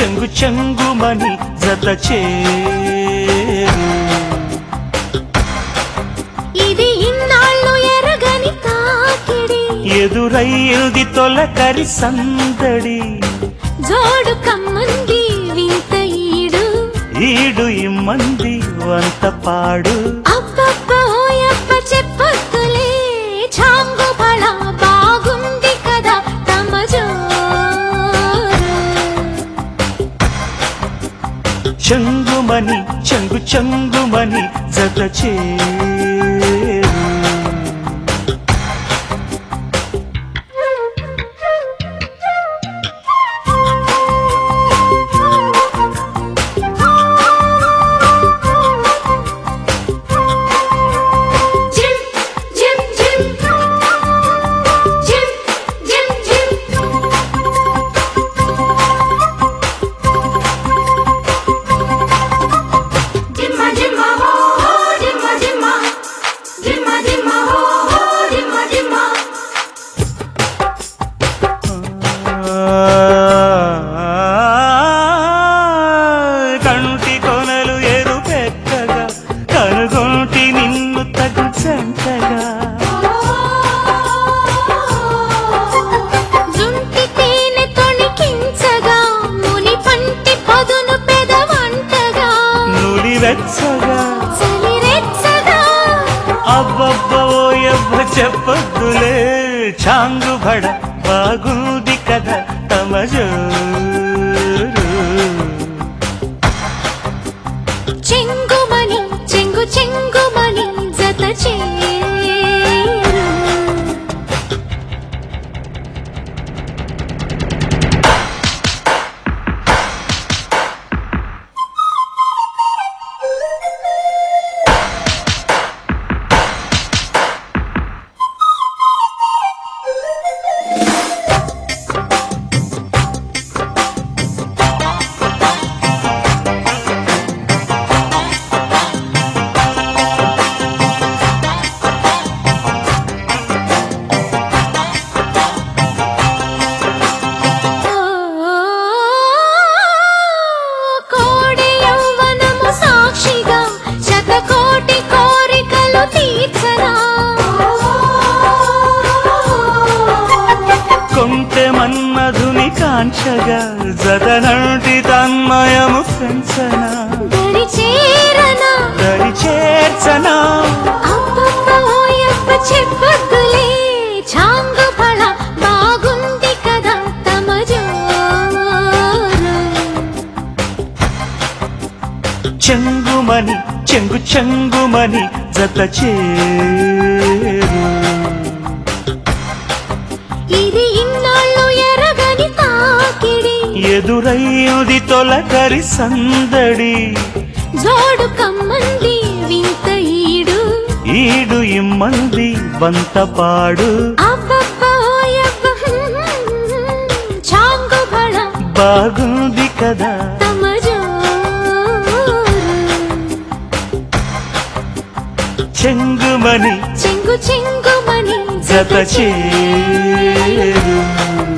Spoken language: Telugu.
చెంగు చెంగుమని జత చేరు ఇది ఇన్నాళ్ళు ఎరగని తాకిడి ఎదురయ్యింది తొలకరి సందడి జోడు కమ్మంది వింత ఈడు ఈడు ఇమ్మంది వంత పాడు అబ్బబ్బ ఓయబ్బ చెప్పొద్దులే చాంగు బళ బాగుంది కదా తమ జోరు చెంగుమని చెంగు చెంగుమని జత చేరు జిమ్ జిమ్ జిమ్ జిమ్ జిమ్ జిమ్ జిమ్మ జిమ్మ హో హో జిమ్మ జిమ్మ జిమ్మ జిమ్మ హో హో జిమ్మ జిమ్మ కంటి కొనలు ఎరుపెక్కగా కనుగొంటి నిన్ను తగ్గుచంటగా జుంటి తేనె తొణికించగా ముని పంటి పదును పెదవంటగా నులివెచ్చగా చలిరెచ్చగా అబ్బబ్బోయబ్బ చెప్పొద్దులే చాంగు బడ బాగుంది కదా తమ జోరు చెంగుమని చెంగు చెంగుమని జత చేరు కోడి యౌవనము సాక్షిగా శతకోటి కోరికలు తీర్చరా కొంటె మన్మధుని కాంక్షగా జదనంటి తన్మయము పెంచనా దరి చేరనా దరి చేర్చనా అబ్బబ్బ ఓయబ్బ చెప్పొద్దులే చాంగు ఫళ బాగుంది కదా తమ జోరు చెంగుమని చెంగు చెంగుమని జత చేరు ఇది ఇన్నాళ్ళు ఎరగని తాకిడి ఎదురయ్యుది తొలకరి సందడి జోడు కమ్మంది వింత ఈడు ఈడు ఇమ్మంది వంతపాడు అబ్బబ్బ ఓయబ్బ చాంగు ఫళ బాగుంది కదా తమ జోరు చెంగుమని చెంగు చెంగుమని జత చేరు